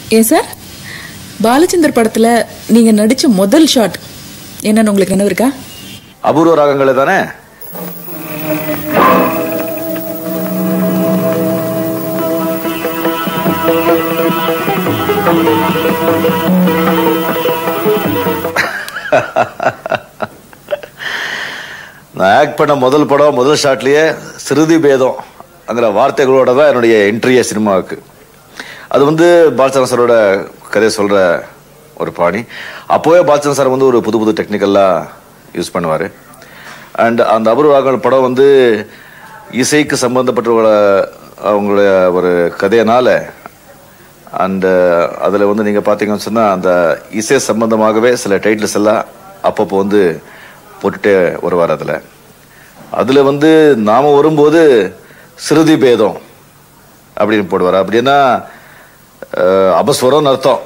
ஏன் சார் பாலச்சந்தர் படத்துல நீங்க நடிச்ச முதல் ஷாட் என்னன்னு உங்களுக்கு நினைவு இருக்கா அபூர்வ ராகங்களே தானே நான் ஆக்ட் பண்ண முதல் படம் முதல் ஷாட்லயே சிறுதி பேதம் அங்கிற வார்த்தைகளோட தான் என்னுடைய என்ட்ரியே சினிமாவுக்கு அது வந்து பாலச்சந்திரன் சாரோட கதையை சொல்ற ஒரு பாணி அப்போவே பாலச்சந்திரன் சார் வந்து ஒரு புது புது டெக்னிக்கல்லாம் யூஸ் பண்ணுவார் அண்ட் அந்த அபூர்வாகல் படம் வந்து இசைக்கு சம்பந்தப்பட்ட ஒரு- அவங்களுடைய ஒரு கதையினால அண்ட் அதில் வந்து நீங்கள் பார்த்தீங்கன்னு சொன்னால் அந்த இசை சம்பந்தமாகவே சில டைட்டில்ஸ் எல்லாம் அப்பப்போ வந்து போட்டுட்டே வருவார் அதில் அதில் வந்து நாம் வரும்போது சிறுதி பேதம் அப்படின்னு போடுவார் அப்படின்னா அஹ், அபஸ்வரம்னு அர்த்தம்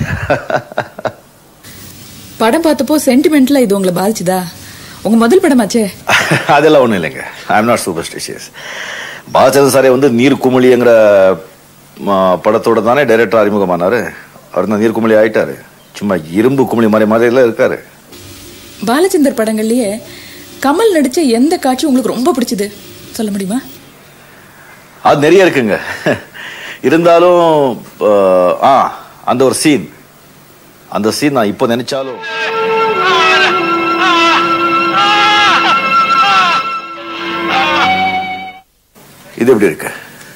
படம் பார்த்தப்போ சென்டிமெண்ட்ல இது உங்களை பாதிச்சுதா உங்க முதல் படமாச்சே அதெல்லாம் ஒன்றும் இல்லைங்க I am not superstitious Balachandra சாரே வந்து நீர் குமிழிங்கிற ம, படத்தோட தானே டைரக்டர் அறிமுகமானாரு அவர் தான் நீர் குமிழி ஆயிட்டாரு சும்மா இரும்பு குமிழி மாதிரி மாதிரிலாம் இருக்காரு பாலச்சந்தர் படங்கள்லயே கமல் நடிச்ச எந்த காட்சி உங்களுக்கு ரொம்ப பிடிச்சது சொல்ல முடியுமா அது நிறைய இருக்குங்க இருந்தாலும் அஹ், ஆ அந்த ஒரு சீன் அந்த சீன் நான் இப்போ நினைச்சாலும் இது எப்படி இருக்கு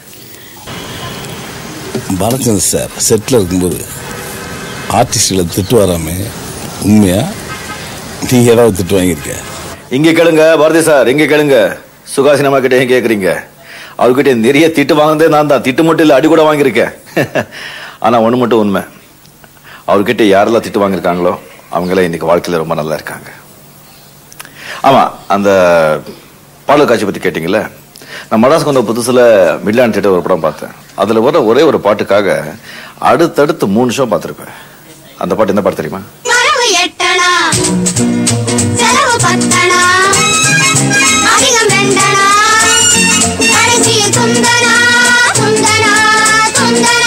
பாலச்சந்தர் சார் செட்டில் இருக்கும்போது ஆர்டிஸ்ட்களை திட்டு வராம உண்மையா நீ ஏதாவது திட்டு வாங்கியிருக்க இங்க கேளுங்க பாரதி சார் இங்க கேளுங்க சுகாசினமா கிட்ட ஏன் கேக்குறீங்க அவர்கிட்ட நிறைய திட்டு வாங்கினதே நான் தான் திட்டு மட்டும் இல்ல அடி கூட வாங்கியிருக்கேன் ஆனா ஒண்ணு மட்டும் உண்மை அவர்கிட்ட யாரெல்லாம் திட்டு வாங்கியிருக்காங்களோ அவங்களாம் இன்னைக்கு வாழ்க்கையில ரொம்ப நல்லா இருக்காங்க ஆமா அந்த பாடல் காட்சி பத்தி கேட்டீங்கல்ல நான் மடாஸ் வந்த புதுசுல மில்லான் தேட்டர் ஒரு படம் பார்த்தேன் அதுல வர ஒரே ஒரு பாட்டுக்காக அடுத்தடுத்து மூணு ஷோ பார்த்திருப்பேன் அந்த பாட்டு என்ன பாட்டு தெரியுமா வரவு எட்டணா செலவு பத்தணா அதிகம் ரெண்டணா கடைசியில் துந்தனா துந்தனா துந்தனா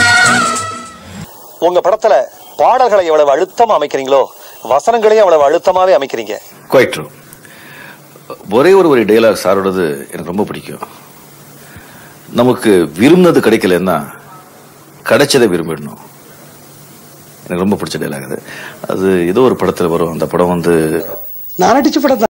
உங்க படத்துல பாடல்களை எவ்வளவு அழுத்தமா அமைக்கிறீங்களோ வசனங்களையும் அவ்வளவு அழுத்தமாவே அமைக்கிறீங்க குவைட் ட்ரூ ஒரே ஒரு ஒரு டைலாக் சாரோடது எனக்கு ரொம்ப பிடிக்கும் நமக்கு விரும்பினது கிடைக்கலன்னா கிடைச்சதை விரும்பிடணும் எனக்கு ரொம்ப பிடிச்ச டைலாக் அது அது ஏதோ ஒரு படத்துல வரும் அந்த படம் வந்து நான் நடிச்ச படம்